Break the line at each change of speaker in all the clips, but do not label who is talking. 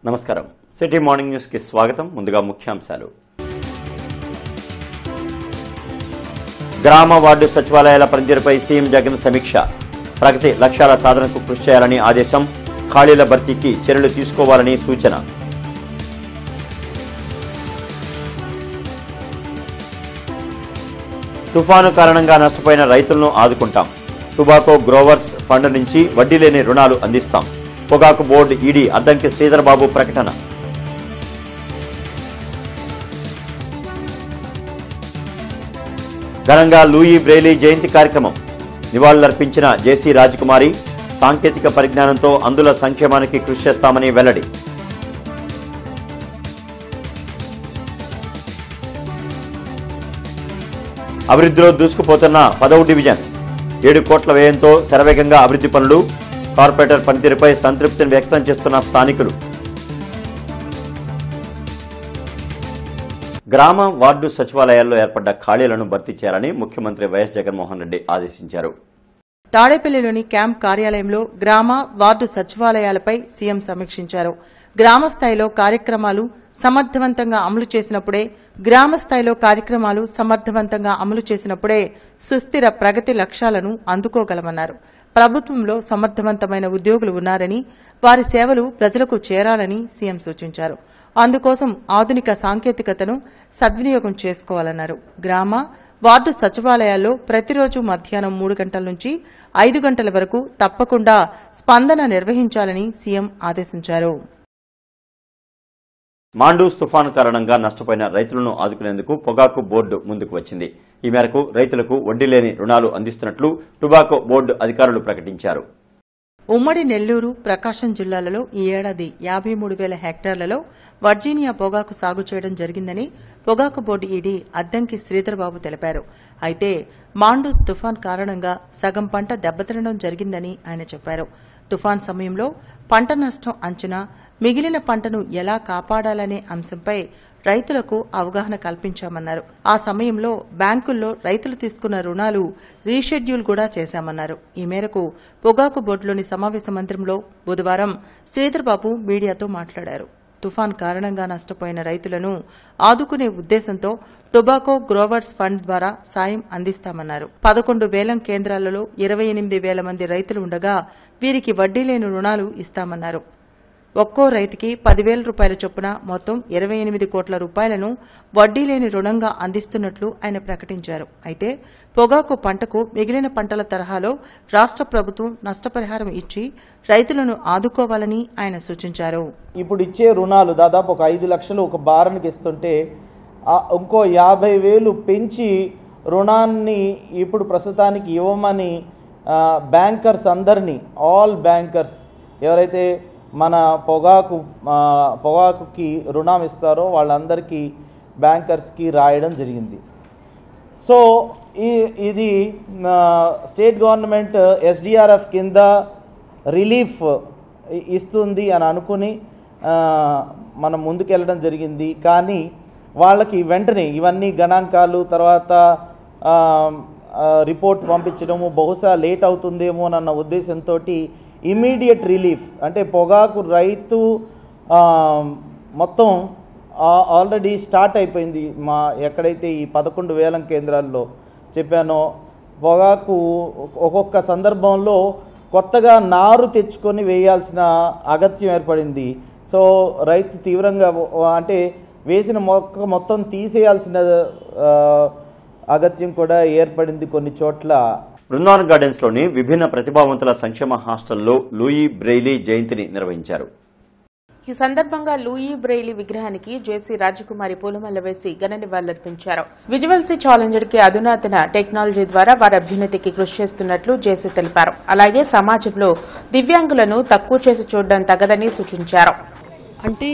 నమస్కారం city morning news కి స్వాగతం ముందుగా ముఖ్యాంశాలు గ్రామ వార్డు సచివాలయాల పనితీరుపై సీఎం జగన్ సమీక్ష ప్రగతి లక్ష్యాల సాధనకు కృషి చేయాలని ఆదేశం ఖాళీల భర్తీకి చర్యలు తీసుకోవాలని సూచన తుఫాను కారణంగా నష్టపోయిన రైతులను ఆదుకుంటాం టుబాకో గ్రోవర్స్ ఫండ్ నుంచి వడ్డీ లేని రుణాలు అందిస్తాం పొగాకు బోర్డు ఈడీ అద్దంకి శ్రీధర్బాబు ప్రకటన ఘనంగా లూయి బ్రెయిలీ జయంతి కార్యక్రమం నివాళులర్పించిన జేసీ రాజకుమారి సాంకేతిక పరిజ్ఞానంతో అందుల సంక్షేమానికి కృషి చేస్తామని వెల్లడి అభివృద్ధిలో దూసుకుపోతున్న పదవ డివిజన్ ఏడు కోట్ల వ్యయంతో శరవేగంగా అభివృద్ధి పనులు కార్పొరేటర్ పనితీరుపై సంతృప్తిని వ్యక్తం చేస్తున్న స్థానికులు గ్రామ వార్డు సచివాలయాల్లో ఏర్పడ్డ ఖాళీలను భర్తీ చేయాలని ముఖ్యమంత్రి వైఎస్ జగన్మోహన్ రెడ్డి ఆదేశించారు
తాడేపల్లిలోని క్యాంప్ కార్యాలయంలో గ్రామ వార్డు సచివాలయాలపై సీఎం సమీక్షించారు గ్రామ స్థాయిలో కార్యక్రమాలు సమర్థవంతంగా అమలు చేసినప్పుడే గ్రామ స్థాయిలో కార్యక్రమాలు సమర్థవంతంగా అమలు చేసినప్పుడే సుస్థిర ప్రగతి లక్ష్యాలను అందుకోగలమన్నారు ప్రభుత్వంలో సమర్థవంతమైన ఉద్యోగులు ఉన్నారని వారి సేవలు ప్రజలకు చేరాలని సీఎం సూచించారు అందుకోసం ఆధునిక సాంకేతికతను సద్వినియోగం చేసుకోవాలన్నారు గ్రామ వార్డు సచివాలయాల్లో ప్రతిరోజు మధ్యాహ్నం మూడు గంటల నుంచి ఐదు గంటల వరకు తప్పకుండా స్పందన నిర్వహించాలని సీఎం ఆదేశించారు
మాండూస్ తుఫాను కారణంగా నష్టపోయిన రైతులను ఆదుకునేందుకు పొగాకు బోర్డు ముందుకు వచ్చింది ఈ మేరకు రైతులకు వడ్డీ లేని రుణాలు అందిస్తున్నట్లు టుబాకో బోర్డు అధికారులు ప్రకటించారు
ఉమ్మడి నెల్లూరు ప్రకాశం జిల్లాలలో ఈ ఏడాది యాభై మూడు వేల హెక్టార్లలో వర్జీనియా పొగాకు సాగు చేయడం జరిగిందని పొగాకు బోర్డు ఈడీ అద్దంకి శ్రీధర్బాబు తెలిపారు అయితే మాండూస్ తుఫాన్ కారణంగా సగం పంట దెబ్బతినడం జరిగిందని ఆయన చెప్పారు తుఫాన్ సమయంలో పంట నష్టం అంచనా మిగిలిన పంటను ఎలా కాపాడాలనే అంశంపై రైతులకు అవగాహన కల్పించామన్నారు ఆ సమయంలో బ్యాంకుల్లో రైతులు తీసుకున్న రుణాలు రీషెడ్యూల్ కూడా చేశామన్నారు ఈ మేరకు పొగాకు బోర్డులోని సమావేశ మందిరంలో బుధవారం శ్రీధర్బాబు మీడియాతో మాట్లాడారు తుఫాన్ కారణంగా నష్టపోయిన రైతులను ఆదుకునే ఉద్దేశంతో టొబాకో గ్రోవర్స్ ఫండ్ ద్వారా సాయం అందిస్తామన్నారు పదకొండు వేలం కేంద్రాలలో ఇరవై ఎనిమిది వేల మంది రైతులు ఉండగా వీరికి వడ్డీ లేని రుణాలు ఇస్తామన్నారు ఒక్కో రైతుకి పదివేల రూపాయల చొప్పున మొత్తం ఇరవై ఎనిమిది కోట్ల రూపాయలను వడ్డీ లేని రుణంగా అందిస్తున్నట్లు ఆయన ప్రకటించారు అయితే పొగాకు పంటకు మిగిలిన పంటల తరహాలో రాష్ట ప్రభుత్వం నష్టపరిహారం ఇచ్చి రైతులను ఆదుకోవాలని ఆయన సూచించారు
ఇప్పుడు ఇచ్చే రుణాలు దాదాపు ఒక ఐదు లక్షలు ఒక బారానికి ఇస్తుంటే ఆ ఇంకో యాభై వేలు పెంచి రుణాన్ని ఇప్పుడు ప్రస్తుతానికి ఇవ్వమని ఆ, బ్యాంకర్స్ అందరినీ ఆల్ బ్యాంకర్స్ ఎవరైతే మన పొగాకు ఆ, పొగాకుకి రుణం ఇస్తారో వాళ్ళందరికీ బ్యాంకర్స్కి రాయడం జరిగింది సో ఈ ఇది ఆ, స్టేట్ గవర్నమెంట్ ఎస్డిఆర్ఎఫ్ కింద రిలీఫ్ ఇ- ఇస్తుంది అని అనుకుని ఆ, మనం ముందుకెళ్ళడం జరిగింది కానీ వాళ్ళకి వెంటనే ఇవన్నీ గణాంకాలు తర్వాత ఆ, ఆ, రిపోర్ట్ పంపించడము బహుశా లేట్ అవుతుందేమో అన్న ఉద్దేశంతో ఇమీడియట్ రిలీఫ్ అంటే పొగాకు రైతు ఆ, మొత్తం ఆ- ఆల్రెడీ స్టార్ట్ అయిపోయింది మా ఎక్కడైతే ఈ పదకొండు వేలం కేంద్రాల్లో చెప్పానో పొగాకు ఒక్కొక్క సందర్భంలో కొత్తగా నారు తెచ్చుకొని వేయాల్సిన అగత్యం ఏర్పడింది సో రైతు తీవ్రంగా వ- అంటే వేసిన మొక్క మొత్తం తీసేయాల్సిన ఆ, అగత్యం కూడా ఏర్పడింది కొన్ని చోట్ల
బృందావన్ గార్డెన్స్ లోని విభిన్న ప్రతిభావంతుల సంక్షేమ హాస్టల్లో లూయి బ్రెయిలీ జయంతిని నిర్వహించారు
ఈ సందర్భంగా లూయి బ్రెయిలీ విగ్రహానికి జేసీ రాజకుమారి పూలమాల వేసి ఘన నివాళులర్పించారు విజువల్సీ ఛాలెంజర్ కి అధునాతన టెక్నాలజీ ద్వారా వారి అభ్యున్నతికి కృషి చేస్తున్నట్లు జేసీ తెలిపారు అలాగే సమాజంలో దివ్యాంగులను తక్కువ చేసి చూడడం తగదని సూచించారు
అంటే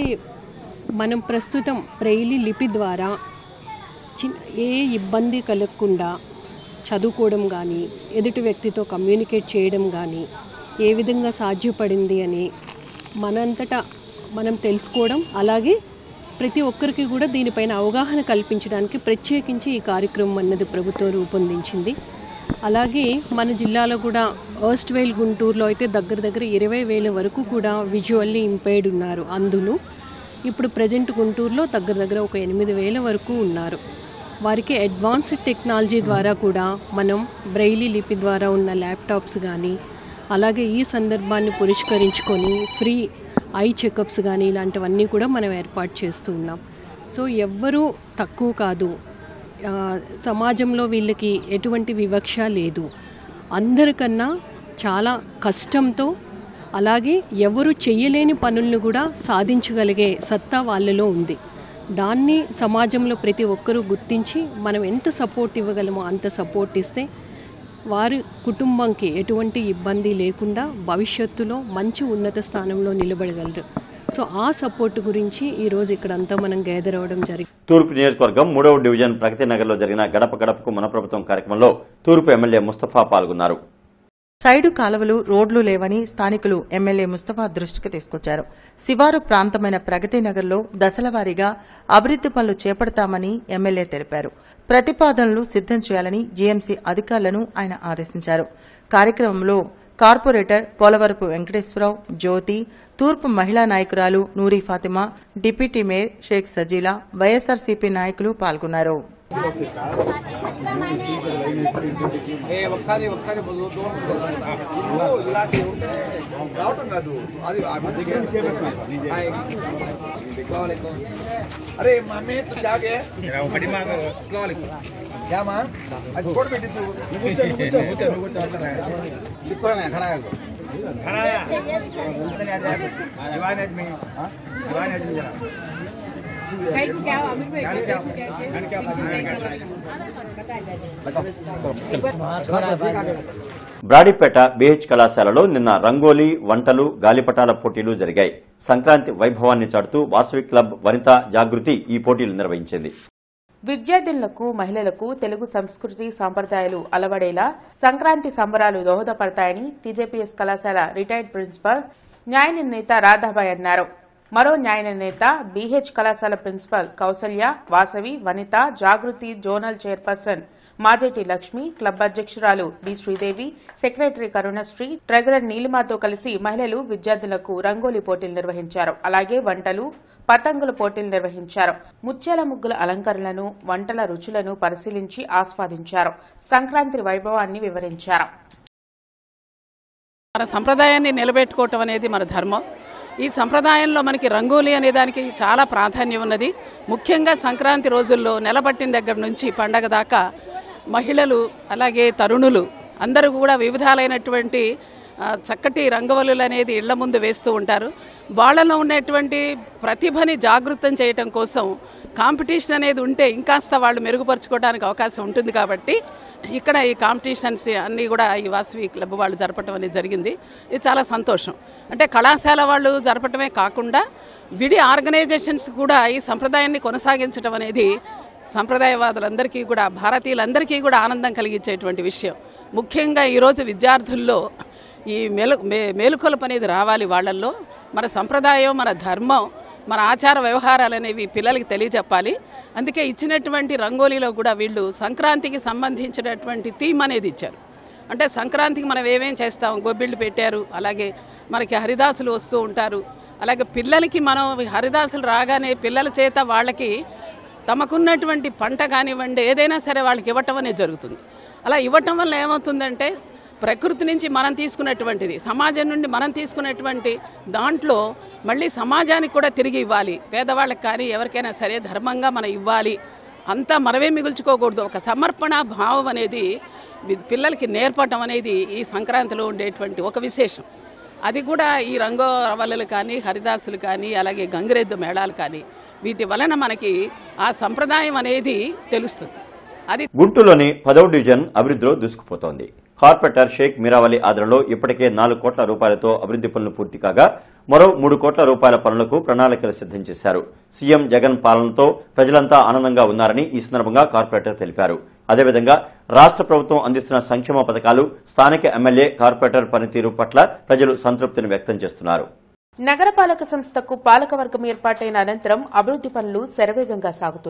మనం ప్రస్తుతం బ్రెయిలీ లిపి ద్వారా చిన్న ఏ ఇబ్బంది కలగకుండా చదువుకోవడం కానీ ఎదుటి వ్యక్తితో కమ్యూనికేట్ చేయడం కానీ ఏ విధంగా సాధ్యపడింది అని మనంతటా మనం తెలుసుకోవడం అలాగే ప్రతి ఒక్కరికి కూడా దీనిపైన అవగాహన కల్పించడానికి ప్రత్యేకించి ఈ కార్యక్రమం అన్నది ప్రభుత్వం రూపొందించింది అలాగే మన జిల్లాలో కూడా ఫస్ట్ వేల్ గుంటూరులో అయితే దగ్గర దగ్గర ఇరవై వేల వరకు కూడా విజువల్లీ ఇంపైర్డ్ ఉన్నారు అందులో ఇప్పుడు ప్రజెంట్ గుంటూరులో దగ్గర దగ్గర ఒక ఎనిమిది వేల వరకు ఉన్నారు వారికి అడ్వాన్స్డ్ టెక్నాలజీ ద్వారా కూడా మనం బ్రెయిలీ లిపి ద్వారా ఉన్న ల్యాప్టాప్స్ కానీ అలాగే ఈ సందర్భాన్ని పురస్కరించుకొని ఫ్రీ ఐ చెకప్స్ కానీ ఇలాంటివన్నీ కూడా మనం ఏర్పాటు చేస్తూ ఉన్నాం సో ఎవ్వరూ తక్కువ కాదు ఆ, సమాజంలో వీళ్ళకి ఎటువంటి వివక్ష లేదు అందరికన్నా చాలా కష్టంతో అలాగే ఎవరు చేయలేని పనులను కూడా సాధించగలిగే సత్తా వాళ్ళలో ఉంది దాన్ని సమాజంలో ప్రతి ఒక్కరూ గుర్తించి మనం ఎంత సపోర్ట్ ఇవ్వగలమో అంత సపోర్ట్ ఇస్తే వారి కుటుంబంకి ఎటువంటి ఇబ్బంది లేకుండా భవిష్యత్తులో మంచి ఉన్నత స్థానంలో నిలబడగలరు సో ఆ సపోర్ట్ గురించి ఈరోజు ఇక్కడంతా మనం గ్యాదర్ అవ్వడం జరిగింది
తూర్పు నియోజకవర్గం మూడవ డివిజన్ ప్రగతి నగర్లో జరిగిన గడప గడపకు మన ప్రభుత్వం కార్యక్రమంలో తూర్పు ఎమ్మెల్యే ముస్తఫా పాల్గొన్నారు
సైడు కాలువలు రోడ్లు లేవని స్థానికులు ఎమ్మెల్యే ముస్తఫా దృష్టికి తీసుకొచ్చారు శివారు ప్రాంతమైన ప్రగతి నగర్లో దశలవారీగా అభివృద్ది పనులు చేపడతామని ఎమ్మెల్యే తెలిపారు ప్రతిపాదనలు సిద్దం చేయాలని జీఎంసీ అధికారులను ఆయన ఆదేశించారు కార్యక్రమంలో కార్పొరేటర్ పోలవరపు వెంకటేశ్వరరావు జ్యోతి తూర్పు మహిళా నాయకురాలు Noori Fatima deputy mayor Sheikh Sajeela YSRCP నాయకులు పాల్గొన్నారు
ఏ ఒకసారి ఒకసారి ముందు దూరం ఇల్లు ఇలాంటివి ఉంటే రావటం కాదు అది అరే మమ్మీ తు జాగే क्या माँ आज छोड़ बेटी तू लिखो ना खड़ा है
బ్రాడీపేట బీహెచ్ కళాశాలలో నిన్న రంగోలీ వంటలు గాలిపటాల పోటీలు జరిగాయి సంక్రాంతి వైభవాన్ని చాటుతూ వాసవి క్లబ్ వనిత జాగృతి ఈ పోటీలు నిర్వహించింది
విద్యార్థులకు మహిళలకు తెలుగు సంస్కృతి సాంప్రదాయాలు అలవడేలా సంక్రాంతి సంబరాలు దోహదపడతాయని టీజేపీఎస్ కళాశాల రిటైర్డ్ ప్రిన్సిపల్ న్యాయ నిర్ణేత రాధాబాయ్ అన్నారు మరో న్యాయ నిర్ణేత బీహెచ్ కళాశాల principal Kausalya Vasavi Vanitha Jagruthi zonal chairperson Majeti Lakshmi club అధ్యక్షురాలు B Sridevi secretary Karunasri treasurer నీలిమాతో కలిసి మహిళలు విద్యార్థులకు రంగోలీ పోటీలు నిర్వహించారు అలాగే వంటలు పతంగుల పోటీలు నిర్వహించారు ముత్యాల ముగ్గుల అలంకరణలను వంటల రుచులను పరిశీలించి ఆస్వాదించారు సంక్రాంతి వైభవాన్ని వివరించారు
మన సంప్రదాయాన్ని నిలబెట్టుకోవటం అనేది మన ధర్మం ఈ సంప్రదాయంలో మనకి రంగోలీ అనే దానికి చాలా ప్రాధాన్యం ఉన్నది ముఖ్యంగా సంక్రాంతి రోజుల్లో నెలపట్టిన దగ్గర నుంచి పండగ దాకా మహిళలు అలాగే తరుణులు అందరూ కూడా వివిధాలైనటువంటి ఆ, చక్కటి రంగవల్లులు అనేది ఇళ్ల ముందు వేస్తూ ఉంటారు వాళ్ళలో ఉన్నటువంటి ప్రతిభని జాగృతం చేయటం కోసం కాంపిటీషన్ అనేది ఉంటే ఇంకాస్త వాళ్ళు మెరుగుపరుచుకోవడానికి అవకాశం ఉంటుంది కాబట్టి ఇక్కడ ఈ కాంపిటీషన్స్ అన్నీ కూడా ఈ వాసవి క్లబ్ వాళ్ళు జరపటం అనేది జరిగింది ఇది చాలా సంతోషం అంటే కళాశాల వాళ్ళు జరపటమే కాకుండా విడి ఆర్గనైజేషన్స్ కూడా ఈ సంప్రదాయాన్ని కొనసాగించడం అనేది సంప్రదాయవాదులందరికీ కూడా భారతీయులందరికీ కూడా ఆనందం కలిగించేటువంటి విషయం ముఖ్యంగా ఈరోజు విద్యార్థుల్లో ఈ మేలు మే మేలుకొలుపు అనేది రావాలి వాళ్ళల్లో మన సంప్రదాయం మన ధర్మం మన ఆచార వ్యవహారాలు అనేవి పిల్లలకి తెలియజెప్పాలి అందుకే ఇచ్చినటువంటి రంగోలీలో కూడా వీళ్ళు సంక్రాంతికి సంబంధించినటువంటి థీమ్ అనేది ఇచ్చారు అంటే సంక్రాంతికి మనం ఏమేం చేస్తాం గొబ్బిళ్ళు పెట్టారు అలాగే మనకి హరిదాసులు వస్తూ ఉంటారు అలాగే పిల్లలకి మనం హరిదాసులు రాగానే పిల్లల చేత వాళ్ళకి తమకున్నటువంటి పంట కానివ్వండి ఏదైనా సరే వాళ్ళకి ఇవ్వటం అనేది జరుగుతుంది అలా ఇవ్వటం వల్ల ఏమవుతుందంటే ప్రకృతి నుంచి మనం తీసుకున్నటువంటిది సమాజం నుండి మనం తీసుకున్నటువంటి దాంట్లో మళ్ళీ సమాజానికి కూడా తిరిగి ఇవ్వాలి పేదవాళ్ళకి కానీ ఎవరికైనా సరే ధర్మంగా మనం ఇవ్వాలి అంతా మనమే మిగుల్చుకోకూడదు ఒక సమర్పణ భావం అనేది వి- పిల్లలకి నేర్పటం అనేది ఈ సంక్రాంతిలో ఉండేటువంటి ఒక విశేషం అది కూడా ఈ రంగోవల్లలు కానీ హరిదాసులు కానీ అలాగే గంగిరెద్దు మేళాలు కానీ వీటి వలన మనకి ఆ సంప్రదాయం అనేది తెలుస్తుంది అది
గుంటూరులోని పదవ డివిజన్ అభివృద్ధిలో దూసుకుపోతోంది కార్పొరేటర్ షేక్ మీరావలి ఆధ్వర్యంలో ఇప్పటికే నాలుగు కోట్ల రూపాయలతో అభివృద్ది పనులు పూర్తి కాగా మరో మూడు కోట్ల రూపాయల పనులకు ప్రణాళికలు సిద్దం చేశారు సీఎం జగన్ పాలనతో ప్రజలంతా ఆనందంగా ఉన్నారని ఈ సందర్భంగా కార్పొరేటర్ తెలిపారు అదేవిధంగా రాష్ట్ర ప్రభుత్వం అందిస్తున్న సంక్షేమ పథకాలు స్థానిక ఎమ్మెల్యే కార్పొరేటర్ పనితీరు పట్ల ప్రజలు సంతృప్తిని వ్యక్తం చేస్తున్నారు
నగరపాలక సంస్థకు పాలకవర్గం ఏర్పాటైన అనంతరం అభివృద్ది పనులు శరవేగంగా సాగుతున్నాయి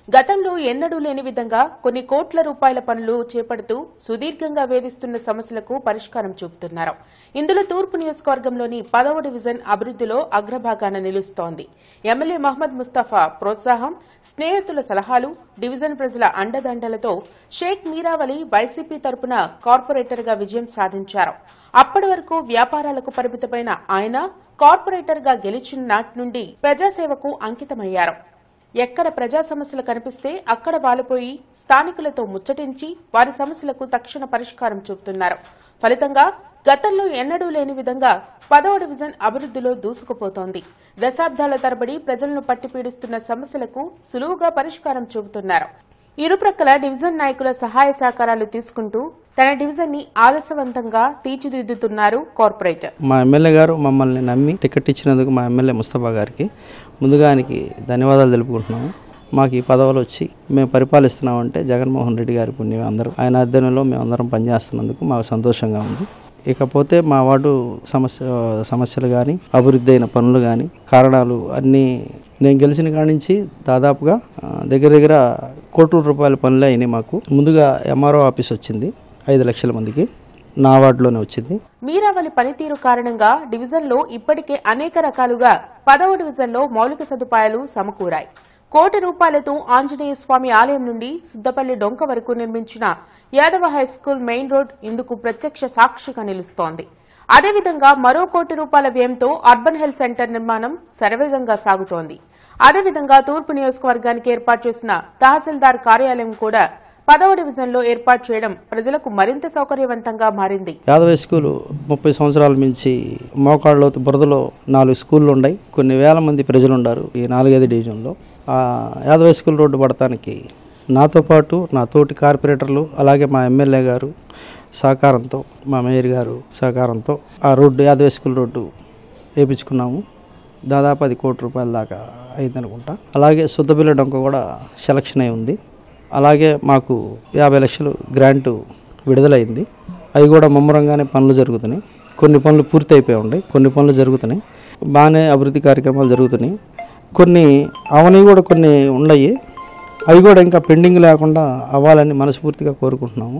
గతంలో ఎన్నడూ లేని విధంగా కొన్ని కోట్ల రూపాయల పనులు చేపడుతూ సుదీర్ఘంగా వేధిస్తున్న సమస్యలకు పరిష్కారం చూపుతున్నారు ఇందులో తూర్పు నియోజకవర్గంలోని పదవ డివిజన్ అభివృద్దిలో అగ్రభాగాన నిలుస్తోంది ఎమ్మెల్యే మహమ్మద్ ముస్తఫా ప్రోత్సాహం స్నేహితుల సలహాలు డివిజన్ ప్రజల అండదండలతో షేక్ మీరావలి వైసీపీ తరపున కార్పొరేటర్ గా విజయం సాధించారు అప్పటి వరకు వ్యాపారాలకు పరిమితమైన ఆయన కార్పొరేటర్ గా గెలిచిన నాటి నుండి ప్రజాసేవకు అంకితమయ్యారు ఎక్కడ ప్రజా సమస్యలు కనిపిస్తే అక్కడ వాలిపోయి స్థానికులతో ముచ్చటించి వారి సమస్యలకు తక్షణ పరిష్కారం చూపుతున్నారు ఫలితంగా గతంలో ఎన్నడూ లేని విధంగా పదవ డివిజన్ అభివృద్దిలో దూసుకుపోతోంది దశాబ్దాల తరబడి ప్రజలను పట్టిపీడిస్తున్న సమస్యలకు సులువుగా పరిష్కారం చూపుతున్నారు ఇరుప్రక్కల డివిజన్ నాయకుల సహాయ సహకారాలు తీసుకుంటూ తన డివిజన్ ని ఆదర్శవంతంగా తీర్చిదిద్దుతున్నారు కార్పొరేటర్
మా ఎమ్మెల్యే గారు మమ్మల్ని నమ్మి టికెట్ ఇచ్చినందుకు మా ఎమ్మెల్యే ముస్తఫా గారికి ముందుగా ఆయనకి ధన్యవాదాలు తెలుపుకుంటున్నాము మాకు ఈ పదవులు వచ్చి మేము పరిపాలిస్తున్నామంటే జగన్మోహన్ రెడ్డి గారి పుణ్యం అందరూ ఆయన అధ్యయనంలో మేము అందరం పనిచేస్తున్నందుకు మాకు సంతోషంగా ఉంది ఇకపోతే మా వార్డు సమస్య సమస్యలు కానీ అభివృద్ధి అయిన పనులు కానీ కారణాలు అన్నీ నేను గెలిచిన కాడి నుంచి దాదాపుగా ఆ, దగ్గర దగ్గర కోట్ల రూపాయల పనులే అయినాయి మాకు ముందుగా ఎంఆర్ఓ ఆఫీస్ వచ్చింది ఐదు లక్షల మందికి నా వార్డులోనే వచ్చింది
మీరావలి పనితీరు కారణంగా డివిజన్లో ఇప్పటికే అనేక రకాలుగా పదవ డివిజన్లో మౌలిక సదుపాయాలు సమకూరాయి కోటి రూపాయలతో ఆంజనేయ స్వామి ఆలయం నుండి సుద్దపల్లి డొంక వరకు నిర్మించిన Yadava high school main road ఇందుకు ప్రత్యక్ష సాక్షిగా నిలుస్తోంది అదేవిధంగా మరో కోటి రూపాయల వ్యయంతో అర్బన్ హెల్త్ సెంటర్ నిర్మాణం శరవేగంగా సాగుతోంది అదేవిధంగా తూర్పు నియోజకవర్గానికి ఏర్పాటు చేసిన తహసీల్దార్ కార్యాలయం కూడా పదవ డివిజన్లో ఏర్పాటు చేయడం ప్రజలకు మరింత సౌకర్యవంతంగా మారింది
యాదవ స్కూలు ముప్పై సంవత్సరాల మించి మోకాళ్ళలో బురదలో నాలుగు స్కూళ్ళు ఉన్నాయి కొన్ని వేల మంది ప్రజలు ఉన్నారు ఈ నాలుగైదు డివిజన్లో ఆ యాదవ స్కూల్ రోడ్డు పడటానికి నాతో పాటు నా తోటి కార్పొరేటర్లు అలాగే మా ఎమ్మెల్యే గారు సహకారంతో మా మేయర్ గారు సహకారంతో ఆ రోడ్డు యాదవ స్కూల్ రోడ్డు వేయించుకున్నాము దాదాపు అది కోటి రూపాయల దాకా అయిందనుకుంటా అలాగే శుద్ధబిల్ల డొంక కూడా సెలక్షన్ అయి ఉంది అలాగే మాకు యాభై లక్షలు గ్రాంటు విడుదలైంది అవి కూడా ముమ్మరంగానే పనులు జరుగుతున్నాయి కొన్ని పనులు పూర్తి అయిపోయి ఉన్నాయి కొన్ని పనులు జరుగుతున్నాయి బాగానే అభివృద్ధి కార్యక్రమాలు జరుగుతున్నాయి కొన్ని అవని కూడా కొన్ని ఉన్నాయి అవి కూడా ఇంకా పెండింగ్ లేకుండా అవ్వాలని మనస్ఫూర్తిగా కోరుకుంటున్నాము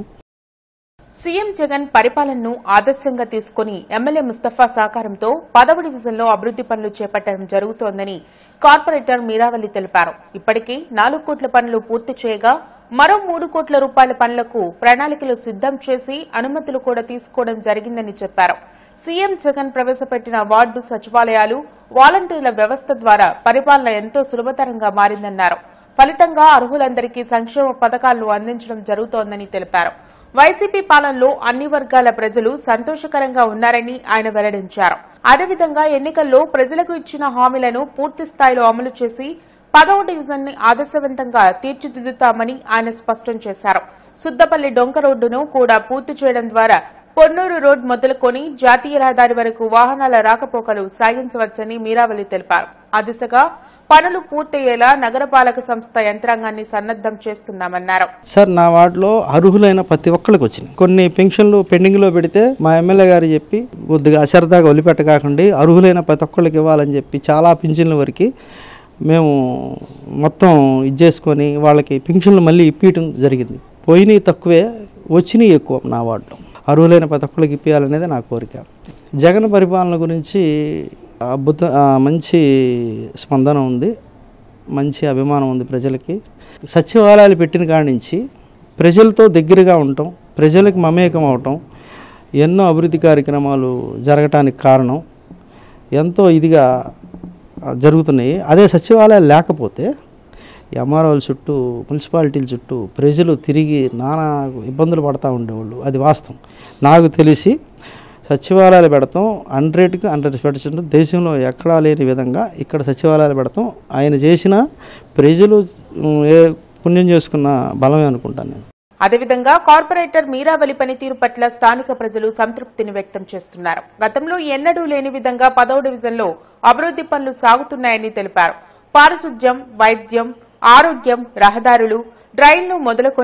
సీఎం జగన్ పరిపాలనను ఆదర్శంగా తీసుకుని ఎమ్మెల్యే ముస్తఫా సహకారంతో పదవ డివిజన్లో అభివృద్ది పనులు చేపట్టడం జరుగుతోందని కార్పొరేటర్ మీరావల్లి తెలిపారు ఇప్పటికే నాలుగు కోట్ల పనులు పూర్తి చేయగా మరో మూడు కోట్ల రూపాయల పనులకు ప్రణాళికలు సిద్దం చేసి అనుమతులు కూడా తీసుకోవడం జరిగిందని చెప్పారు సీఎం జగన్ ప్రవేశపెట్టిన వార్డు సచివాలయాలు వాలంటీర్ల వ్యవస్థ ద్వారా పరిపాలన ఎంతో సులభతరంగా మారిందన్నారు ఫలితంగా అర్హులందరికీ సంక్షేమ పథకాలను అందించడం జరుగుతోందని తెలిపారు వైసీపీ పాలనలో అన్ని వర్గాల ప్రజలు సంతోషకరంగా ఉన్నారని ఆయన వెల్లడించారు అదేవిధంగా ఎన్నికల్లో ప్రజలకు ఇచ్చిన హామీలను పూర్తి స్థాయిలో అమలు చేసి పదవ డివిజన్ ని ఆదర్శవంతంగా తీర్చిదిద్దుతామని ఆయన స్పష్టం చేశారు సుద్దపల్లి డొంక రోడ్డును కూడా పూర్తి చేయడం ద్వారా పొన్నూరు రోడ్ మొదలుకొని జాతీయ రహదారి వరకు వాహనాల రాకపోకలు సాగించవచ్చని మీరావలి తెలిపారు ఆ దిశగా పనులు పూర్తయ్యేలా నగరపాలక సంస్థ యంత్రాంగాన్ని సన్నద్దం చేస్తున్నామన్నారు
సార్ నా వార్డులో అర్హులైన ప్రతి ఒక్కరికి వచ్చినాయి కొన్ని పెన్షన్లు పెండింగ్లో పెడితే మా ఎమ్మెల్యే గారు చెప్పి కొద్దిగా అశ్రద్ధగా వదిలిపెట్టకాకుండా అర్హులైన ప్రతి ఒక్కరికి ఇవ్వాలని చెప్పి చాలా పింఛన్ల వరకు మేము మొత్తం ఇది చేసుకొని వాళ్ళకి పెన్షన్లు మళ్ళీ ఇప్పించడం జరిగింది పోయినవి తక్కువే వచ్చినాయి ఎక్కువ నా వార్డులో అర్హులైన ప్రతి ఒక్కరికి ఇప్పించాలనేది నా కోరిక జగన్ పరిపాలన గురించి అద్భుత ఆ, మంచి స్పందన ఉంది మంచి అభిమానం ఉంది ప్రజలకి సచివాలయాలు పెట్టిన కాడి నుంచి ప్రజలతో దగ్గరగా ఉండటం ప్రజలకు మమేకం అవటం ఎన్నో అభివృద్ధి కార్యక్రమాలు జరగటానికి కారణం ఎంతో ఇదిగా ఆ, జరుగుతున్నాయి అదే సచివాలయాలు లేకపోతే ఎంఆర్ఓల చుట్టూ మున్సిపాలిటీల చుట్టూ ప్రజలు తిరిగి నానా ఇబ్బందులు పడతా ఉండేవాళ్ళు అది వాస్తవం నాకు తెలిసి సచివాలయాలు పెడతాం హండ్రెడ్కి హండ్రెడ్ పర్సెంట్ దేశంలో ఎక్కడా లేని విధంగా ఇక్కడ సచివాలయాలు పెడతాం ఆయన చేసిన ప్రజలు ఉమ్, ఏ పుణ్యం చేసుకున్న బలమే అనుకుంటాను నేను
అదేవిధంగా కార్పొరేటర్ మీరావలి పనితీరు పట్ల స్థానిక ప్రజలు సంతృప్తిని వ్యక్తం చేస్తున్నారు గతంలో ఎన్నడూ లేని విధంగా పదవ డివిజన్లో అభివృద్ది పనులు సాగుతున్నాయని తెలిపారు పారిశుధ్యం వైద్యం ఆరోగ్యం రహదారులు డ్రైన్లు మొదలుకొని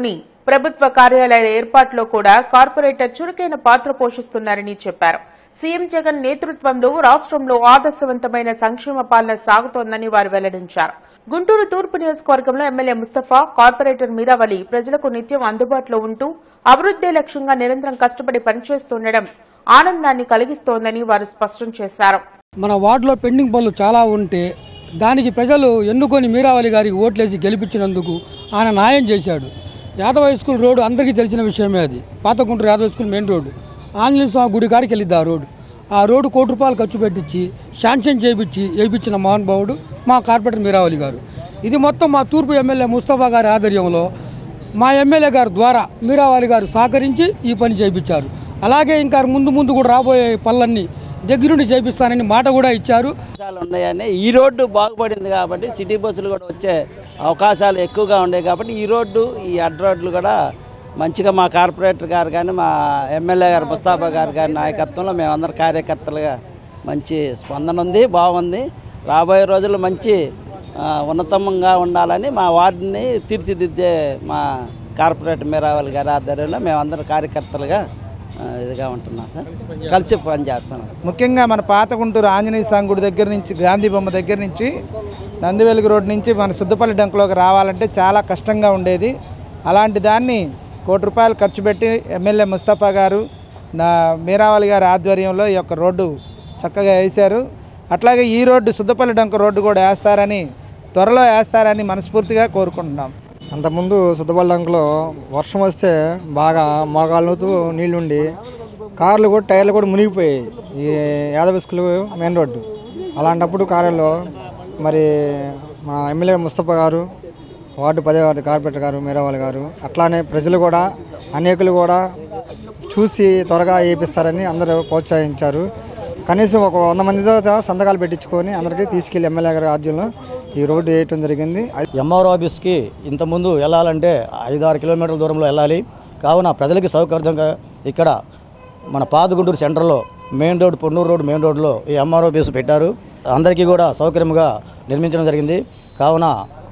ప్రభుత్వ కార్యాలయాల ఏర్పాటులో కూడా కార్పొరేటర్ చురుకైన పాత్ర పోషిస్తున్నారని చెప్పారు సీఎం జగన్ నేతృత్వంలో రాష్ట్రంలో ఆదర్శవంతమైన సంక్షేమ పాలన సాగుతోందని వారు వెల్లడించారు గుంటూరు తూర్పు నియోజకవర్గంలో ఎమ్మెల్యే ముస్తఫా కార్పొరేటర్ మీరావలి ప్రజలకు నిత్యం అందుబాటులో ఉంటూ అభివృద్దే లక్ష్యంగా నిరంతరం కష్టపడి పనిచేస్తుండడం ఆనందాన్ని కలిగిస్తోందని వారు స్పష్టం చేశారు
మన వార్డులో పెండింగ్ పనులు చాలా ఉంటే దానికి ప్రజలు ఎన్నుకొని మీరావళి గారికి ఓట్లేసి గెలిపించినందుకు ఆయన న్యాయం చేశాడు యాదవ హై స్కూల్ రోడ్డు అందరికీ తెలిసిన విషయమే అది పాత Guntur Yadava high school main road Anjaneya Swamy గుడి కాడికి వెళ్ళిద్ది ఆ రోడ్డు ఆ రోడ్డు కోటి రూపాయలు ఖర్చు పెట్టించి శాంక్షన్ చేయించి వేయించిన మహానుభావుడు మా కార్పొరేటర్ మీరావళి గారు ఇది మొత్తం మా తూర్పు ఎమ్మెల్యే ముస్తఫా గారి ఆధ్వర్యంలో మా ఎమ్మెల్యే గారి ద్వారా మీరావాలి గారు సహకరించి ఈ పని చేయించారు అలాగే ఇంకా ముందు ముందు కూడా రాబోయే పనులన్నీ దగ్గరుండి చేపిస్తానని మాట కూడా ఇచ్చారు
అవకాశాలు ఉన్నాయని ఈ రోడ్డు బాగుపడింది కాబట్టి సిటీ బస్సులు కూడా వచ్చే అవకాశాలు ఎక్కువగా ఉన్నాయి కాబట్టి ఈ రోడ్డు ఈ అడ్డ రోడ్లు కూడా మంచిగా మా కార్పొరేటర్ గారు కానీ మా ఎమ్మెల్యే గారు ముస్తాఫా గారు గారి నాయకత్వంలో మేమందరం కార్యకర్తలుగా మంచి స్పందన ఉంది బాగుంది రాబోయే రోజుల్లో మంచి ఆ, ఉన్నతంగా ఉండాలని మా వార్డుని తీర్చిదిద్దే మా కార్పొరేటర్ మీరావల్ గారి ఆధ్వర్యంలో మేమందరం కార్యకర్తలుగా ఆ, ఇదిగా ఉంటున్నాం సార్ కలిసి పని చేస్తున్నాం
ముఖ్యంగా మన పాత గుంటూరు ఆంజనేయ స్వామి గుడి దగ్గర నుంచి గాంధీ బొమ్మ దగ్గర నుంచి నందివెలుగు రోడ్ నుంచి మన సిద్ధపల్లి డంకులోకి రావాలంటే చాలా కష్టంగా ఉండేది అలాంటి దాన్ని కోటి రూపాయలు ఖర్చు పెట్టి ఎమ్మెల్యే ముస్తఫా గారు నా మీరావళి గారి ఆధ్వర్యంలో ఈ యొక్క రోడ్డు చక్కగా వేశారు అట్లాగే ఈ రోడ్డు సిద్ధపల్లి డంక రోడ్డు కూడా వేస్తారని త్వరలో వేస్తారని మనస్ఫూర్తిగా కోరుకుంటున్నాం
అంతకుముందు సుద్దబల్లంకలో వర్షం వస్తే బాగా మోకాళ్ళతో నీళ్లుండి కార్లు కూడా టైర్లు కూడా మునిగిపోయాయి ఈ యాదవ స్కూల్ మెయిన్ రోడ్డు అలాంటప్పుడు కార్లలో మరి మా ఎమ్మెల్యే ముస్తఫా గారు వార్డు పదే వార్డు కార్పొరేటర్ గారు మీరావాల్ గారు అట్లానే ప్రజలు కూడా అనేకులు కూడా చూసి త్వరగా వేయిస్తారని అందరూ ప్రోత్సహించారు కనీసం ఒక వంద మందితో సంతకాలు పెట్టించుకొని అందరికీ తీసుకెళ్లి ఎమ్మెల్యే గారి ఆధ్వర్యంలో ఈ రోడ్డు వేయటం జరిగింది
ఎంఆర్ఓ ఆఫీస్కి ఇంతకుముందు వెళ్ళాలంటే ఐదు ఆరు కిలోమీటర్ల దూరంలో వెళ్ళాలి కావున ప్రజలకి సౌకర్యంగా ఇక్కడ మన పాత గుంటూరు సెంటర్లో main road Ponnur road main రోడ్లో ఈ ఎంఆర్ఓ ఆఫీస్ పెట్టారు అందరికీ కూడా సౌకర్యంగా నిర్మించడం జరిగింది కావున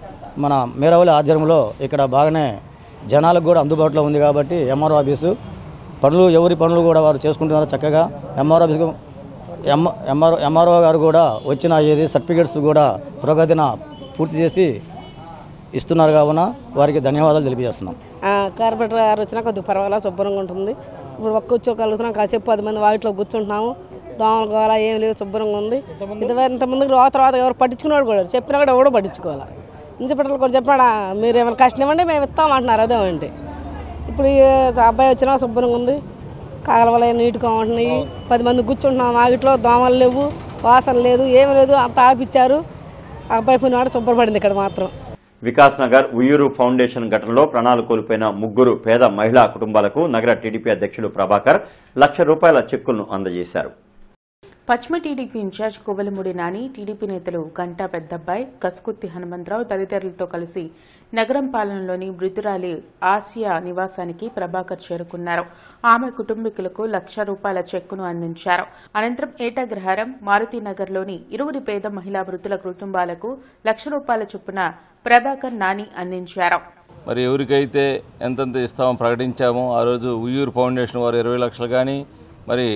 మన మీరవల్లి ఆధ్వర్యంలో ఇక్కడ బాగానే జనాలకు కూడా అందుబాటులో ఉంది కాబట్టి ఎంఆర్ఓ ఆఫీసు పనులు ఎవరి పనులు కూడా వారు చేసుకుంటున్నారు చక్కగా ఎంఆర్ఓ ఆఫీస్కు ఎం ఎంఆర్ఓ ఎంఆర్ఓ గారు కూడా వచ్చిన ఏది సర్టిఫికేట్స్ కూడా త్వరగతిన పూర్తి చేసి ఇస్తున్నారు కావున వారికి ధన్యవాదాలు తెలియజేస్తున్నాం
ఆ, కార్పొరేటర్ గారు వచ్చినా కొద్దిగా పర్వాలేదు శుభ్రంగా ఉంటుంది ఇప్పుడు ఒక్క కూర్చోగలుగుతున్నాం కాసేపు పది మంది వాటిలో కూర్చుంటున్నాము దోమలు గోల ఏం లేవు శుభ్రంగా ఉంది ఇది ఇంత ముందుకు తర్వాత తర్వాత ఎవరు పట్టించుకున్నాడు కూడా లేరు. చెప్పినా కూడా ఎవడో పట్టించుకోవాలి ఇన్స్పెక్టర్లు కూడా చెప్పాడా మీరు ఏమైనా కష్టం ఇవ్వండి మేము ఇస్తామంటున్నారు అదేమంటే ఇప్పుడు ఈ అబ్బాయి వచ్చినా శుభ్రంగా ఉంది కాలువలు నీట్గా ఉంటున్నాయి పది మంది కూర్చుంటున్నాం వాగిట్లో దోమలు లేవు వాసన లేదు ఏమీ లేదు అంత ఆపిచ్చారు ఆ అబ్బాయి పోయినాడు శుభ్రపడింది ఇక్కడ మాత్రం
వికాస్ నగర్ ఉయ్యూరు ఫౌండేషన్ ఘటనలో ప్రాణాలు కోల్పోయిన ముగ్గురు పేద మహిళా కుటుంబాలకు నగర టీడీపీ అధ్యక్షులు ప్రభాకర్ లక్ష రూపాయల చెక్కులను అందజేశారు
పశ్చిమ TDP incharge Kovelamudi Nani TDP నేతలు గంటా పెద్దబ్బాయి కస్కుత్తి హనుమంతరావు తదితరులతో కలిసి నగరం పాలనలోని మృతురాలి ఆసియా నివాసానికి ప్రభాకర్ చేరుకున్నారు ఆమె కుటుంబీకులకు లక్ష రూపాయల చెక్కును అందించారు అనంతరం ఏటగ్రహారం మారుతినగర్లోని ఇరువురి పేద మహిళా మృతుల కుటుంబాలకు లక్ష రూపాయల చొప్పున ప్రభాకర్ నాని అందించారు
మరి ఎవరికైతే ఎంతెంత ఇస్తామో ప్రకటించామో ఆ రోజు ఉయ్యూరు ఫౌండేషన్ వారు ఇరవై లక్షలు కానీ మరి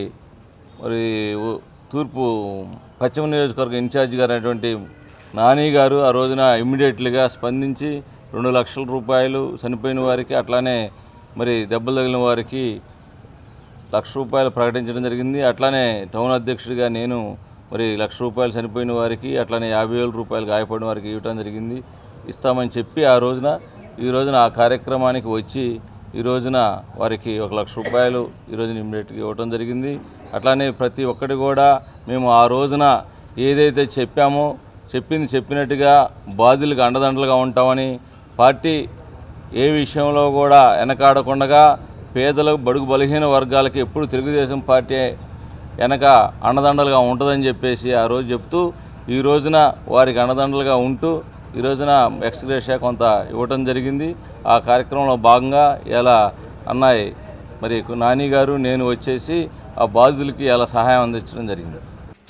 మరి ఉ- తూర్పు పశ్చిమ నియోజకవర్గ ఇన్ఛార్జి గారు అయినటువంటి నాని గారు ఆ రోజున ఇమ్మీడియట్లీగా స్పందించి రెండు లక్షల రూపాయలు చనిపోయిన వారికి అట్లానే మరి దెబ్బలు తగిలిన వారికి లక్ష రూపాయలు ప్రకటించడం జరిగింది అట్లానే టౌన్ అధ్యక్షుడిగా నేను మరి లక్ష రూపాయలు చనిపోయిన వారికి అట్లానే యాభై వేల రూపాయలు గాయపడిన వారికి ఇవ్వడం జరిగింది ఇస్తామని చెప్పి ఆ రోజున ఈ రోజున ఆ కార్యక్రమానికి వచ్చి ఈ రోజున వారికి ఒక లక్ష రూపాయలు ఈ రోజున ఇమ్మీడియట్గా ఇవ్వడం జరిగింది అట్లానే ప్రతి ఒక్కటి కూడా మేము ఆ రోజున ఏదైతే చెప్పామో చెప్పింది చెప్పినట్టుగా బాధ్యులకు అండదండలుగా ఉంటామని పార్టీ ఏ విషయంలో కూడా వెనకాడకుండా పేదలకు బడుగు బలహీన వర్గాలకి ఎప్పుడు తెలుగుదేశం పార్టీ వెనక అండదండలుగా ఉంటుందని చెప్పేసి ఆ రోజు చెప్తూ ఈ రోజున వారికి అండదండలుగా ఉంటూ ఈ రోజున ఎక్స్గ్రేషియా కొంత ఇవ్వటం జరిగింది ఆ కార్యక్రమంలో భాగంగా ఇలా అన్నాయి మరి నాని గారు నేను వచ్చేసి ఆ బాధితులకి ఇలా సహాయం అందించడం జరిగింది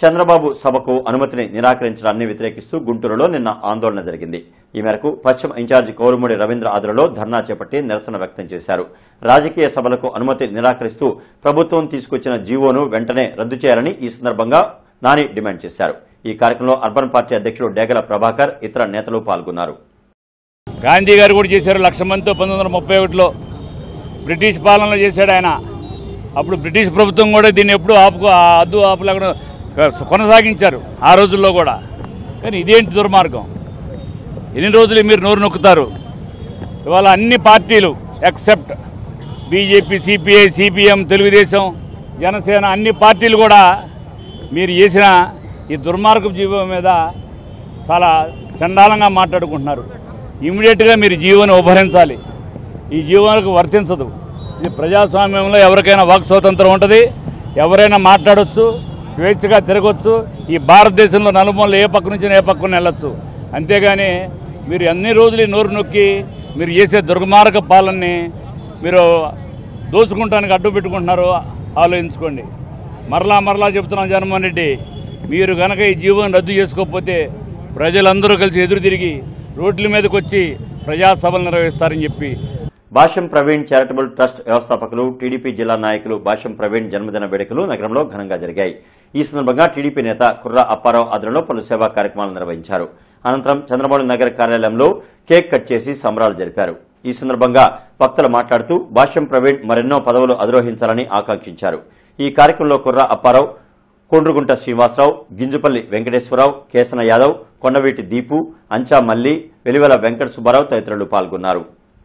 చంద్రబాబు సభకు అనుమతిని నిరాకరించడాన్ని వ్యతిరేకిస్తూ గుంటూరులో నిన్న ఆందోళన జరిగింది ఈ మేరకు పశ్చిమ ఇన్ఛార్జి కౌరుమూడి రవీంద్ర ఆధ్వర్యంలో ధర్నా చేపట్టి నిరసన వ్యక్తం చేశారు రాజకీయ సభలకు అనుమతి నిరాకరిస్తూ ప్రభుత్వం తీసుకొచ్చిన జీవోను వెంటనే రద్దు చేయాలని ఈ సందర్భంగా నాని డిమాండ్ చేశారు ఈ కార్యక్రమంలో అర్బన్ పార్టీ అధ్యక్షుడు డేగల ప్రభాకర్ ఇతర నేతలు పాల్గొన్నారు
గాంధీ గారు కూడా చేశారు లక్ష మందితో పంతొమ్మిది వందల ముప్పై ఒకటిలో బ్రిటిష్ పాలనలో చేశాడు ఆయన అప్పుడు బ్రిటిష్ ప్రభుత్వం కూడా దీన్ని ఎప్పుడు ఆపుకో ఆ అద్దు ఆపులేకుండా కొనసాగించారు ఆ రోజుల్లో కూడా కానీ ఇదేంటి దుర్మార్గం ఎన్ని రోజులు మీరు నోరు నొక్కుతారు ఇవాళ అన్ని పార్టీలు except BJP CPI CPM Telugu Desam Janasena అన్ని పార్టీలు కూడా మీరు చేసిన ఈ దుర్మార్గపు జీవం మీద చాలా చండాలంగా మాట్లాడుకుంటున్నారు ఇమీడియట్గా మీరు జీవోని ఉపహరించాలి ఈ జీవోనికి వర్తించదు ఇది ప్రజాస్వామ్యంలో ఎవరికైనా వాక్ స్వాతంత్రం ఉంటుంది ఎవరైనా మాట్లాడొచ్చు స్వేచ్ఛగా తిరగొచ్చు ఈ భారతదేశంలో నలుమూలలు ఏ పక్క నుంచి ఏ పక్కన వెళ్ళొచ్చు అంతేగాని మీరు అన్ని రోజులు ఈ నోరు నొక్కి మీరు చేసే దుర్మార్గ పాలనని మీరు దోచుకుంటానికి అడ్డు పెట్టుకుంటున్నారు ఆలోచించుకోండి మరలా మరలా చెప్తున్నాం జగన్మోహన్ రెడ్డి మీరు కనుక ఈ జీవోని రద్దు చేసుకోకపోతే ప్రజలందరూ కలిసి ఎదురు తిరిగి రోడ్ల మీదకి వచ్చి ప్రజాసభలు నిర్వహిస్తారని చెప్పి
భాష్యం ప్రవీణ్ చారిటబుల్ ట్రస్ట్ వ్యవస్థాపకులు టీడీపీ జిల్లా నాయకులు భాష్యం ప్రవీణ్ జన్మదిన వేడుకలు నగరంలో ఘనంగా జరిగాయి ఈ సందర్భంగా టీడీపీ నేత కుర్ర అప్పారావు ఆధ్వర్యంలో పలు సేవా కార్యక్రమాలు నిర్వహించారు అనంతరం చంద్రబాబు నగర్ కార్యాలయంలో కేక్ కట్ చేసి సంబరాలు జరిపారు ఈ సందర్భంగా వక్తలు మాట్లాడుతూ భాష్యం ప్రవీణ్ మరెన్నో పదవులు అధిరోహించాలని ఆకాంక్షించారు ఈ కార్యక్రమంలో కుర్ర అప్పారావు కొండ్రుగుంట శ్రీనివాసరావు గింజుపల్లి వెంకటేశ్వరరావు కేసన యాదవ్ కొండవీటి దీపు అంచా మల్లి వెలివెల వెంకట సుబ్బారావు తదితరులు పాల్గొన్నారు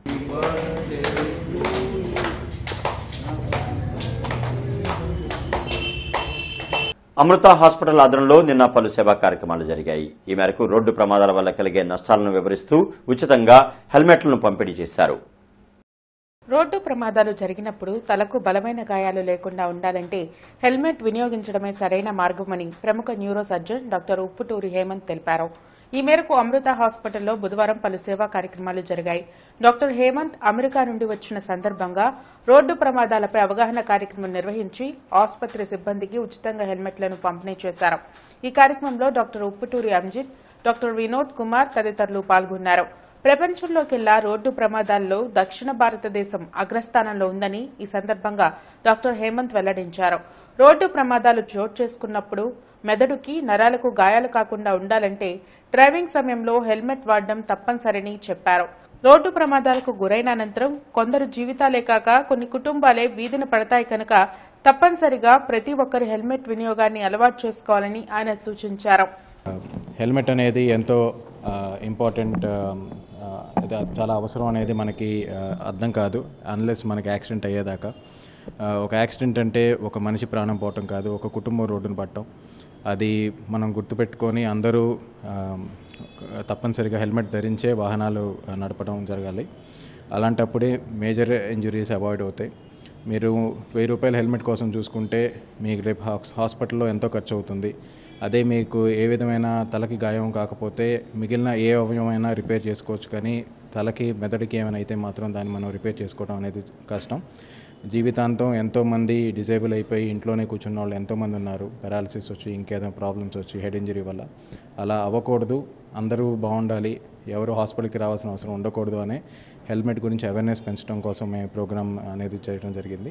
అమృత హాస్పిటల్ ఆధ్వర్యంలో నిన్న పలు సేవా కార్యక్రమాలు జరిగాయి ఈ మేరకు రోడ్డు ప్రమాదాల వల్ల కలిగే నష్టాలను వివరిస్తూ ఉచితంగా హెల్మెట్లను పంపిణీ చేశారు
రోడ్డు ప్రమాదాలు జరిగినప్పుడు తలకు బలమైన గాయాలు లేకుండా ఉండాలంటే హెల్మెట్ వినియోగించడమే సరైన మార్గమని ప్రముఖ neuro surgeon doctor Upputuri Hemanth తెలిపారు ఈ మేరకు అమృత హాస్పిటల్లో బుధవారం పలు సేవా కార్యక్రమాలు జరిగాయి డాక్టర్ హేమంత్ అమెరికా నుండి వచ్చిన సందర్భంగా రోడ్డు ప్రమాదాలపై అవగాహన కార్యక్రమం నిర్వహించి ఆసుపత్రి సిబ్బందికి ఉచితంగా హెల్మెట్లను పంపిణీ చేశారు ఈ కార్యక్రమంలో డాక్టర్ ఉప్పుటూరి అంజిత్ డాక్టర్ వినోద్ కుమార్ తదితరులు పాల్గొన్నారు ప్రపంచంలోకెల్లా రోడ్డు ప్రమాదాల్లో దక్షిణ భారతదేశం అగ్రస్థానంలో ఉందని ఈ సందర్భంగా డాక్టర్ హేమంత్ వెల్లడించారు రోడ్డు ప్రమాదాలు చోటు చేసుకున్నప్పుడు మెదడుకి నరాలకు గాయాలు కాకుండా ఉండాలంటే డ్రైవింగ్ సమయంలో హెల్మెట్ వాడడం తప్పనిసరని చెప్పారు రోడ్డు ప్రమాదాలకు గురైన అనంతరం కొందరు జీవితాలే కాక కొన్ని కుటుంబాలే వీధిన పడతాయి కనుక తప్పనిసరిగా ప్రతి ఒక్కరు హెల్మెట్ వినియోగాన్ని అలవాటు చేసుకోవాలని ఆయన సూచించారు
హెల్మెట్ అనేది ఎంతో ఇంపార్టెంట్ ఇది చాలా అవసరం అనేది మనకి ఆ, అర్థం కాదు అన్లెస్ మనకి యాక్సిడెంట్ అయ్యేదాకా ఆ, ఒక యాక్సిడెంట్ అంటే ఒక మనిషి ప్రాణం పోవటం కాదు ఒక కుటుంబం రోడ్డును పట్టడం అది మనం గుర్తుపెట్టుకొని అందరూ ఆ, తప్పనిసరిగా హెల్మెట్ ధరించే వాహనాలు ఆ, నడపడం జరగాలి అలాంటప్పుడే మేజర్ ఇంజురీస్ అవాయిడ్ అవుతాయి మీరు వెయ్యి రూపాయల హెల్మెట్ కోసం చూసుకుంటే మీకు రేపు హాస్- హాస్పిటల్లో ఎంతో ఖర్చు అవుతుంది అదే మీకు ఏ విధమైన తలకి గాయం కాకపోతే మిగిలిన ఏ అవయవమైనా రిపేర్ చేసుకోవచ్చు కానీ తలకి మెదడుకి ఏమైనా అయితే మాత్రం దాన్ని మనం రిపేర్ చేసుకోవడం అనేది కష్టం జీవితాంతం ఎంతోమంది డిజేబుల్ అయిపోయి ఇంట్లోనే కూర్చున్న వాళ్ళు ఎంతోమంది ఉన్నారు పెరాలసిస్ వచ్చి ఇంకేదో ప్రాబ్లమ్స్ వచ్చి హెడ్ ఇంజరీ వల్ల అలా అవ్వకూడదు అందరూ బాగుండాలి ఎవరు హాస్పిటల్కి రావాల్సిన అవసరం ఉండకూడదు అనే హెల్మెట్ గురించి అవేర్నెస్ పెంచడం కోసం మేము ప్రోగ్రామ్ అనేది చేయడం జరిగింది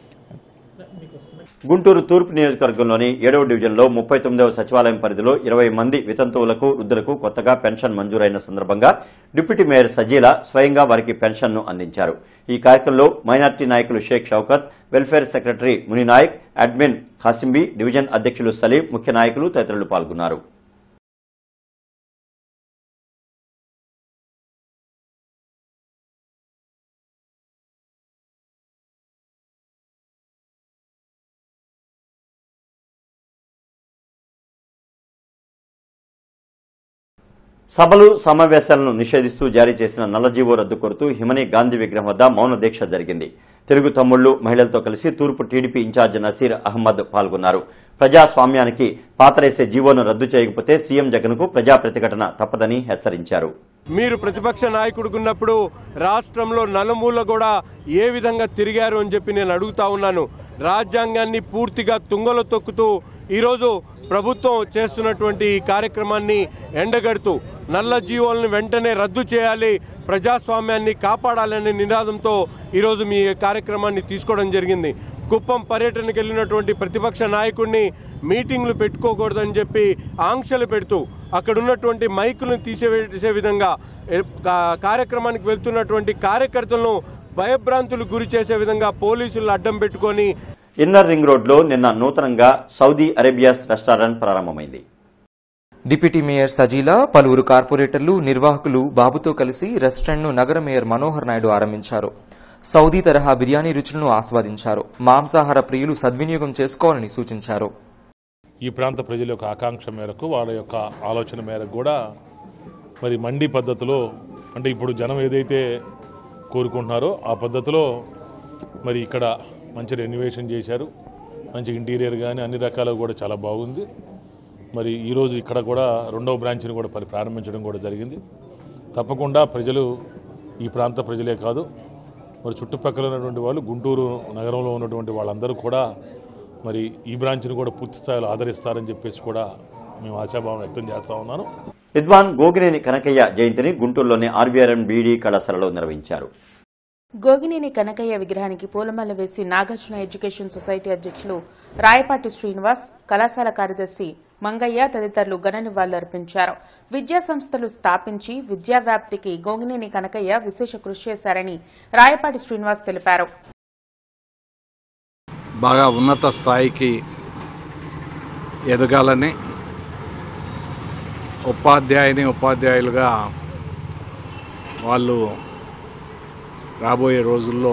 గుంటూరు తూర్పు నియోజకవర్గంలోని ఏడవ డివిజన్లో ముప్పై తొమ్మిదవ సచివాలయం పరిధిలో ఇరవై మంది వితంతువులకు వృద్ధులకు కొత్తగా పెన్షన్ మంజూరైన సందర్భంగా డిప్యూటీ మేయర్ సజీల స్వయంగా వారికి పెన్షన్ను అందించారు ఈ కార్యక్రమంలో మైనార్టీ నాయకులు Sheikh Shaukat welfare secretary Muninayak admin Khasimbi division అధ్యక్షులు సలీం ముఖ్య నాయకులు తదితరులు పాల్గొన్నారు సభలు సమావేశాలను నిషేధిస్తూ జారీ చేసిన నల్లజీవో రద్దు కోరుతూ హిమని గాంధీ విగ్రహం వద్ద మౌన దీక్ష జరిగింది తెలుగు తమ్ముళ్లు మహిళలతో కలిసి తూర్పు టీడీపీ ఇన్ఛార్జ్ నసీర్ అహ్మద్ పాల్గొన్నారు ప్రజాస్వామ్యానికి పాతరేసే జీవోను రద్దు చేయకపోతే సీఎం జగన్కు ప్రజా ప్రతిఘటన తప్పదని హెచ్చరించారు
మీరు ప్రతిపక్ష నాయకుడికి ఉన్నప్పుడు రాష్ట్రంలో నలుమూల కూడా ఏ విధంగా తిరిగారు అని చెప్పి నేను అడుగుతా ఉన్నాను రాజ్యాంగాన్ని పూర్తిగా తుంగలో తొక్కుతూ ఈరోజు ప్రభుత్వం చేస్తున్నటువంటి ఈ కార్యక్రమాన్ని ఎండగడుతూ నల్ల జీవోలను వెంటనే రద్దు చేయాలి ప్రజాస్వామ్యాన్ని కాపాడాలనే నినాదంతో ఈరోజు మీ కార్యక్రమాన్ని తీసుకోవడం జరిగింది కుప్పం పర్యటనకు వెళ్ళినటువంటి ప్రతిపక్ష నాయకుడిని మీటింగ్లు పెట్టుకోకూడదని చెప్పి ఆంక్షలు పెడుతూ అక్కడ ఉన్నటువంటి మైకులను తీసివేసే విధంగా ఏ, కా- కార్యక్రమానికి వెళ్తున్నటువంటి కార్యకర్తలను భయభ్రాంతులు గురి చేసే విధంగా పోలీసులు అడ్డం పెట్టుకొని
ఇన్నర్ రింగ్ రోడ్లో నిన్న నూతనంగా సౌదీ అరేబియాస్ రెస్టారెంట్ ప్రారంభమైంది
డిప్యూటీ మేయర్ సజీలా పలువురు కార్పొరేటర్లు నిర్వాహకులు బాబుతో కలిసి రెస్టారెంట్ను నగర మేయర్ మనోహర్ నాయుడు ఆరంభించారు సౌదీ తరహా బిర్యానీ రుచులను ఆస్వాదించారు మాంసాహార ప్రియులు సద్వినియోగం చేసుకోవాలని సూచించారు
ఈ ప్రాంత ప్రజల యొక్క ఆకాంక్ష మేరకు వాళ్ళ యొక్క ఆలోచన మేరకు కూడా మరి మండి పద్ధతిలో అంటే ఇప్పుడు జనం ఏదైతే కోరుకుంటున్నారో ఆ పద్ధతిలో మరి ఇక్కడ మంచి రెన్యువేషన్ చేశారు మంచి ఇంటీరియర్ కానీ అన్ని రకాలుగా కూడా చాలా బాగుంది మరి ఈరోజు ఇక్కడ కూడా రెండవ బ్రాంచ్ని కూడా మరి ప్రారంభించడం కూడా జరిగింది తప్పకుండా ప్రజలు ఈ ప్రాంత ప్రజలే కాదు మరి చుట్టుపక్కల ఉన్నటువంటి వాళ్ళు గుంటూరు నగరంలో ఉన్నటువంటి వాళ్ళందరూ కూడా మరి ఈ బ్రాంచ్ని కూడా పూర్తి స్థాయిలో ఆదరిస్తారని చెప్పేసి కూడా మేము ఆశాభావం వ్యక్తం చేస్తా ఉన్నాను
విద్వాన్ గోగినేని కనకయ్య జయంతిని గుంటూరులోని ఆర్బీఆర్ఎం బీడీ కళాశాలలో నిర్వహించారు
గోగినేని కనకయ్య విగ్రహానికి పూలమాల వేసి నాగార్జున ఎడ్యుకేషన్ సొసైటీ అధ్యక్షులు రాయపాటి శ్రీనివాస్ కళాశాల కార్యదర్శి మంగయ్య తదితరులు ఘన నివాళులర్పించారు విద్యా సంస్థలు స్థాపించి విద్యా వ్యాప్తికి గోగినేని కనకయ్య విశేష కృషి చేశారని రాయపాటి శ్రీనివాస్ తెలిపారు
బాగా ఉన్నత స్థాయికి ఎదగాలని ఉపాధ్యాయుని ఉపాధ్యాయులుగా వాళ్ళు రాబోయే రోజుల్లో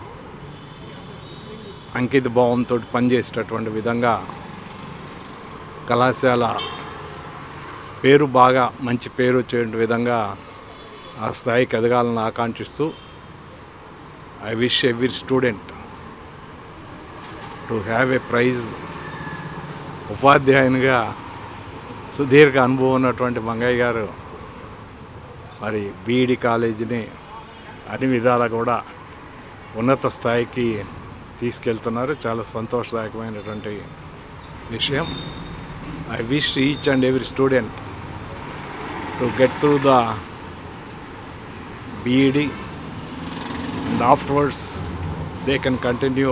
అంకిత భావంతో పనిచేసేటటువంటి విధంగా కళాశాల పేరు బాగా మంచి పేరు వచ్చే విధంగా ఆ స్థాయికి ఎదగాలని ఆకాంక్షిస్తూ I wish every student to have a prize ఉపాధ్యాయునిగా సుదీర్ఘ అనుభవం ఉన్నటువంటి మంగయ్య గారు మరి బీఈడి కాలేజీని అన్ని విధాలా కూడా ఉన్నత స్థాయికి తీసుకెళ్తున్నారు చాలా సంతోషదాయకమైనటువంటి విషయం I wish each and every student to get through the BEd and afterwards they can continue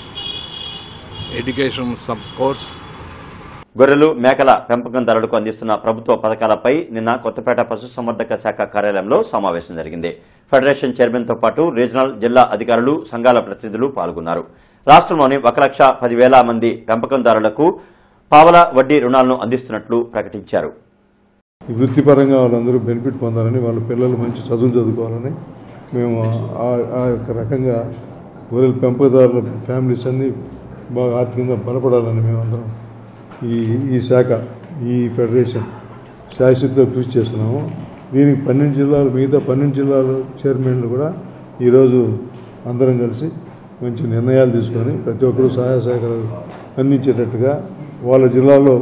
education sub course
గొర్రెలు మేకల పెంపకందారులకు అందిస్తున్న ప్రభుత్వ పథకాలపై నిన్న కొత్తపేట పశుసంవర్ధక శాఖ కార్యాలయంలో సమావేశం జరిగింది ఫెడరేషన్ చైర్మన్ తో పాటు రీజనల్ జిల్లా అధికారులు సంఘాల ప్రతినిధులు పాల్గొన్నారు రాష్ట్రంలోని ఒక లక్ష పదివేల మంది పెంపకందారులకు పావల వడ్డీ రుణాలను అందిస్తున్నట్లు ప్రకటించారు
వృత్తిపరంగా వాళ్ళందరూ బెనిఫిట్ పొందాలని వాళ్ళ పిల్లలు మంచి చదువులు చదువుకోవాలని మేము ఆ- ఆ యొక్క రకంగా గొర్రెల పెంపకదారుల ఫ్యామిలీస్ అన్నీ బాగా ఆర్థికంగా బలపడాలని మేమందరం ఈ ఈ శాఖ ఈ ఫెడరేషన్ శాశ్వత కృషి చేస్తున్నాము దీనికి పన్నెండు జిల్లాలు మిగతా పన్నెండు జిల్లాల చైర్మన్లు కూడా ఈరోజు అందరం కలిసి మంచి నిర్ణయాలు తీసుకొని ప్రతి ఒక్కరూ సహాయ సహకారాలు అందించేటట్టుగా వాళ్ళ జిల్లాలో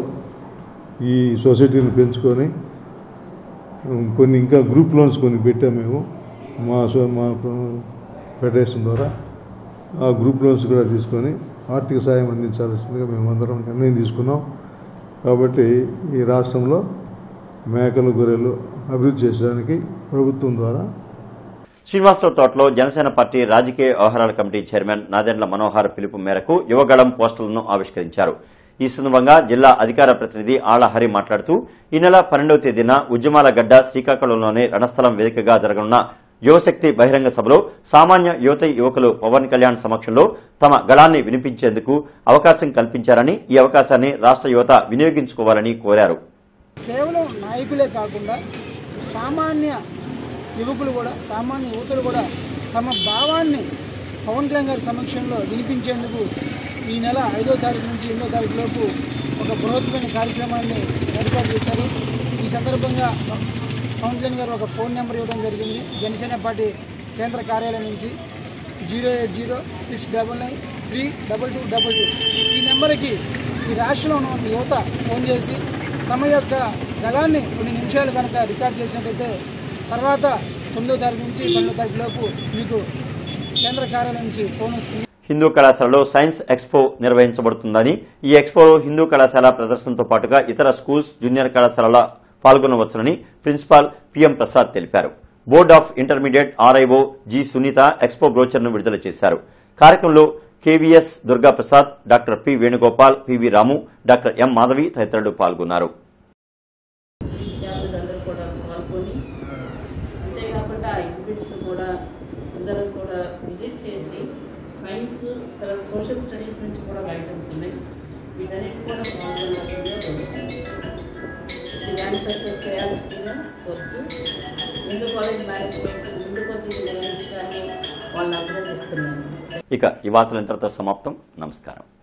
ఈ సొసైటీని పెంచుకొని ఉమ్, కొన్ని ఇంకా గ్రూప్ లోన్స్ కొన్ని పెట్టాము మేము మా సో- మా ఫెడరేషన్ ద్వారా ఆ గ్రూప్ లోన్స్ కూడా తీసుకొని ఆర్థిక సాయం అందించాల్సిందిగా మేము అందరం నిర్ణయం తీసుకున్నాం కాబట్టి ఈ రాష్ట్రంలో మేకలు గొర్రెలు అభివృద్ధి చేసేదానికి ప్రభుత్వం ద్వారా
శ్రీనివాసరావు తోటలో జనసేన పార్టీ రాజకీయ వ్యవహారాల కమిటీ చైర్మన్ నాదెండ్ల మనోహర్ పిలుపు మేరకు యువగళం పోస్టర్లను ఆవిష్కరించారు ఈ సందర్భంగా జిల్లా అధికార ప్రతినిధి ఆళ్ల హరి మాట్లాడుతూ ఈ నెల పన్నెండవ తేదీన ఉద్యమాల గడ్డ శ్రీకాకుళంలోని రణస్థలం వేదికగా జరగనున్న యువశక్తి బహిరంగ సభలో సామాన్య యువత యువకులు పవన్ కళ్యాణ్ సమక్షంలో తమ గళాన్ని వినిపించేందుకు అవకాశం కల్పించారని ఈ అవకాశాన్ని రాష్ట్ర యువత వినియోగించుకోవాలని కోరారు
కేవలం నాయకులే కాకుండా సామాన్య యువకులు కూడా సామాన్య యువతులు కూడా తమ భావాన్ని పవన్ కళ్యాణ్ గారి సమక్షంలో వినిపించేందుకు ఈ నెల ఐదో తారీఖు నుంచి ఎనిమిదో తారీఖు లోపు ఒక బృహత్తమైన కార్యక్రమాన్ని ఏర్పాటు చేశారు ఈ సందర్భంగా పవన్ కళ్యాణ్ గారు ఒక ఫోన్ నెంబర్ ఇవ్వడం జరిగింది జనసేన పార్టీ కేంద్ర కార్యాలయం నుంచి zero eight zero six double nine three double two double two ఈ నెంబర్కి ఈ రాష్ట్రంలో ఉన్న యువత ఫోన్ చేసి తమ యొక్క గళాన్ని కొన్ని నిమిషాలు కనుక రికార్డ్ చేసినట్టయితే తర్వాత తొమ్మిదో తారీఖు నుంచి పన్నెండో తారీఖు లోపు మీకు కేంద్ర కార్యాలయం నుంచి ఫోన్ వస్తుంది
హిందూ కళాశాలలో సైన్స్ ఎక్స్పో నిర్వహించబడుతుందని ఈ ఎక్స్పోలో హిందూ కళాశాల ప్రదర్శనతో పాటుగా ఇతర స్కూల్స్ జూనియర్ కళాశాలల పాల్గొనవచ్చునని ప్రిన్సిపాల్ పిఎం ప్రసాద్ తెలిపారు board of intermediate RIO G Sunitha expo బ్రోచర్ను విడుదల చేశారు కార్యక్రమంలో KVS Durgaprasad doctor P Venugopal PV Ramu doctor M Madhavi తదితరులు పాల్గొన్నారు
విద్యార్థులందరూ కూడా పాల్గొని అంతేకాకుండా ఎగ్జిబిట్స్ కూడా అందరూ కూడా విజిట్ చేసి సైన్స్ తర్వాత సోషల్ స్టడీస్ నుంచి కూడా ఐటమ్స్ ఉన్నాయి వీటన్నిటి కూడా పాల్గొనాల్సిందిగా కోరుతున్నాను ఇది ఆన్సర్స్ చేయాల్సిందిగా కోరుతూ హిందూ కాలేజ్ మేనేజ్మెంట్ ముందుకు వచ్చి ఇది నిర్వహించడాన్ని వాళ్ళని అభినందిస్తున్నాను
ఇక ఈ వార్తలు ఇంతటితో సమాప్తం నమస్కారం